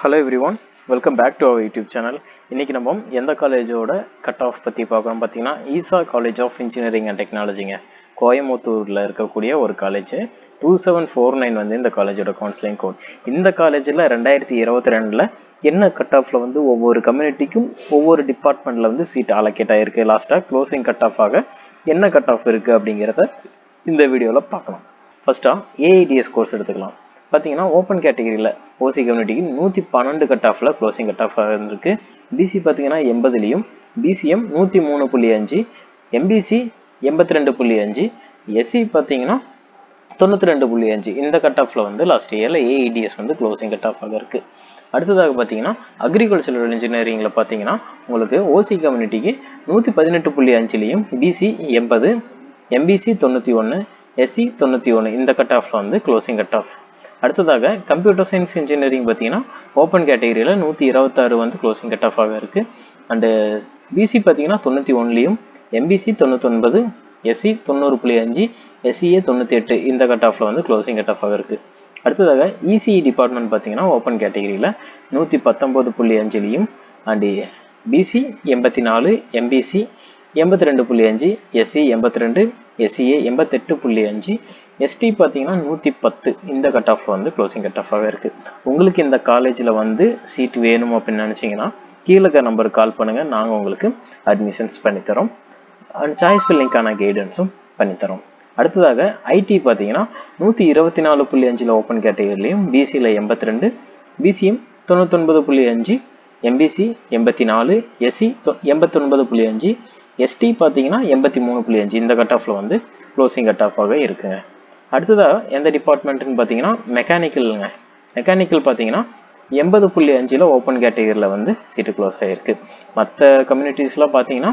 hello everyone welcome back to our YouTube channel இன்றைக்கி நம்ம எந்த காலேஜோட கட் ஆஃப் பற்றி பார்க்குறோம் பார்த்தீங்கன்னா Easa college of engineering and டெக்னாலஜிங்க கோயம்புத்தூரில் இருக்கக்கூடிய ஒரு college two seven four nine வந்து இந்த காலேஜோட கவுன்சிலிங் கோட் இந்த காலேஜில் ரெண்டாயிரத்தி இருபத்தி ரெண்டில் என்ன கட் ஆஃபில் வந்து ஒவ்வொரு கம்யூனிட்டிக்கும் ஒவ்வொரு டிபார்ட்மெண்ட்டில் வந்து சீட் அலோகேட் ஆகிருக்கு லாஸ்ட்டாக க்ளோசிங் கட் ஆஃபாக என்ன கட் ஆஃப் இருக்குது அப்படிங்கிறத இந்த வீடியோவில் பார்க்கலாம் ஃபஸ்ட்டாக ஏஐடிஎஸ் கோர்ஸ் எடுத்துக்கலாம் பார்த்தீங்கன்னா ஓப்பன் கேட்டகரியில் ஓசி கம்யூனிட்டிக்கு நூற்றி பன்னெண்டு கட் ஆஃபில் க்ளோசிங் கட் ஆஃப் இருந்திருக்கு பிசி பார்த்தீங்கன்னா எண்பதுலேயும் பிசிஎம் நூற்றி மூணு புள்ளி அஞ்சு எம்பிசி எண்பத்தி ரெண்டு புள்ளி அஞ்சு எஸ்சி பார்த்தீங்கன்னா தொண்ணூற்றி ரெண்டு புள்ளி அஞ்சு இந்த கட் ஆஃபில் வந்து லாஸ்ட் இயரில் ஏஇடிஎஸ் வந்து க்ளோசிங் கட் ஆஃப் இருக்குது அடுத்ததாக பார்த்தீங்கன்னா அக்ரிகல்ச்சரல் இன்ஜினியரிங்கில் பார்த்தீங்கன்னா உங்களுக்கு ஓசி கம்யூனிட்டிக்கு நூற்றி பதினெட்டு புள்ளி அஞ்சுலேயும் பிசி எண்பது எம்பிசி தொண்ணூற்றி ஒன்று எஸ்சி தொண்ணூற்றி ஒன்று இந்த கட் ஆஃபில் வந்து க்ளோசிங் கட் ஆஃப் அடுத்ததாக கம்ப்யூட்டர் சயின்ஸ் இன்ஜினியரிங் பார்த்தீங்கன்னா ஓப்பன் கேட்டகரியில் நூற்றி இருபத்தாறு வந்து க்ளோசிங் கட் ஆஃபாக இருக்குது அண்டு பிசி பார்த்தீங்கன்னா தொண்ணூற்றி ஒன்லேயும் எம்பிசி தொண்ணூத்தொன்பது எஸ்சி தொண்ணூறு புள்ளி அஞ்சு எஸ்சிஏ தொண்ணூற்றி எட்டு இந்த கட் ஆஃபில் வந்து க்ளோசிங் கட் ஆஃபாக இருக்குது அடுத்ததாக இசிஇ டிபார்ட்மெண்ட் பார்த்தீங்கன்னா ஓப்பன் கேட்டகரியில் நூற்றி பத்தொம்போது புள்ளி அஞ்சுலேயும் அண்டு பிசி எண்பத்தி நாலு எம்பிசி எண்பத்தி ரெண்டு புள்ளி அஞ்சு எஸ்சி எண்பத்தி ரெண்டு எஸ்சிஏ எண்பத்தெட்டு புள்ளி அஞ்சு எஸ்டி பார்த்தீங்கன்னா நூற்றி பத்து இந்த கட் ஆஃப் வந்து க்ளோசிங் கட் ஆஃபாகவே இருக்குது உங்களுக்கு இந்த காலேஜில் வந்து சீட் வேணும் அப்படின்னு நினச்சிங்கன்னா கீழே இருக்க நம்பருக்கு கால் பண்ணுங்கள் நாங்கள் உங்களுக்கு அட்மிஷன்ஸ் பண்ணித்தரோம் அண்ட் சாய்ஸ் ஃபில்லிங்க்கான கைடன்ஸும் பண்ணித்தரோம் அடுத்ததாக ஐடி பார்த்தீங்கன்னா நூற்றி இருபத்தி நாலு புள்ளி அஞ்சில் ஓப்பன் கேட்டகரிலையும் பிசியில் எண்பத்தி ரெண்டு பிசிஎம் தொண்ணூத்தொன்பது புள்ளி அஞ்சு எம்பிசி எண்பத்தி நாலு எஸ்சி எண்பத்தொன்பது புள்ளி அஞ்சு எஸ்டி பார்த்தீங்கன்னா எண்பத்தி மூணு புள்ளி அஞ்சு இந்த கட் ஆஃபில் வந்து க்ளோசிங் கட் ஆஃபாக இருக்குங்க அடுத்ததாக எந்த டிபார்ட்மெண்ட்டுன்னு பார்த்தீங்கன்னா மெக்கானிக்கலுங்க மெக்கானிக்கல் பார்த்தீங்கன்னா எண்பது புள்ளி அஞ்சில் ஓப்பன் கேட்டகரியில் வந்து சீட்டு க்ளோஸ் ஆகிருக்கு மற்ற கம்யூனிட்டிஸ்லாம் பார்த்தீங்கன்னா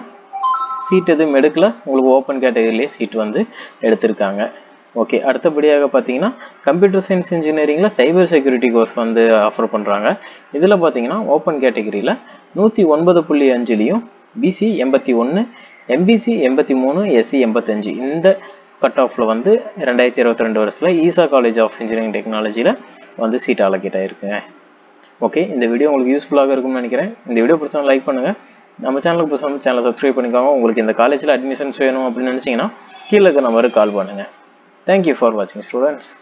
சீட் எதுவும் எடுக்கல உங்களுக்கு ஓப்பன் கேட்டகரியிலே சீட் வந்து எடுத்திருக்காங்க ஓகே அடுத்தபடியாக பார்த்தீங்கன்னா கம்ப்யூட்டர் சயின்ஸ் இன்ஜினியரிங்கில் சைபர் செக்யூரிட்டி கோர்ஸ் வந்து ஆஃபர் பண்ணுறாங்க இதில் பார்த்தீங்கன்னா ஓப்பன் கேட்டகரியில் நூற்றி ஒன்பது புள்ளி அஞ்சுலேயும் பிசி எண்பத்தி ஒன்று எம்பிசி எண்பத்தி மூணு எஸ்சி எண்பத்தஞ்சு இந்த கட் ஆஃபில் வந்து ரெண்டாயிரத்தி இருபத்தி ரெண்டு வருஷத்தில் ஈசா காலேஜ் ஆஃப் இன்ஜினியரிங் டெக்னாலஜியில் வந்து சீட் அலோகேட் ஆகிருக்குங்க ஓகே இந்த வீடியோ உங்களுக்கு யூஸ்ஃபுல்லாக இருக்கும்னு நினைக்கிறேன் இந்த வீடியோ பிடிச்சா லைக் பண்ணுங்கள் நம்ம சேனலுக்கு புதுசாக சேனலை சப்ஸ்கிரைப் பண்ணிக்கோங்க உங்களுக்கு இந்த காலேஜில் அட்மிஷன்ஸ் வேணும் அப்படின்னு நினச்சிங்கன்னா கீழே இருக்க நம்பருக்கு கால் பண்ணுங்கள் தேங்க்யூ ஃபார் வாட்சிங் ஸ்டூடெண்ட்ஸ்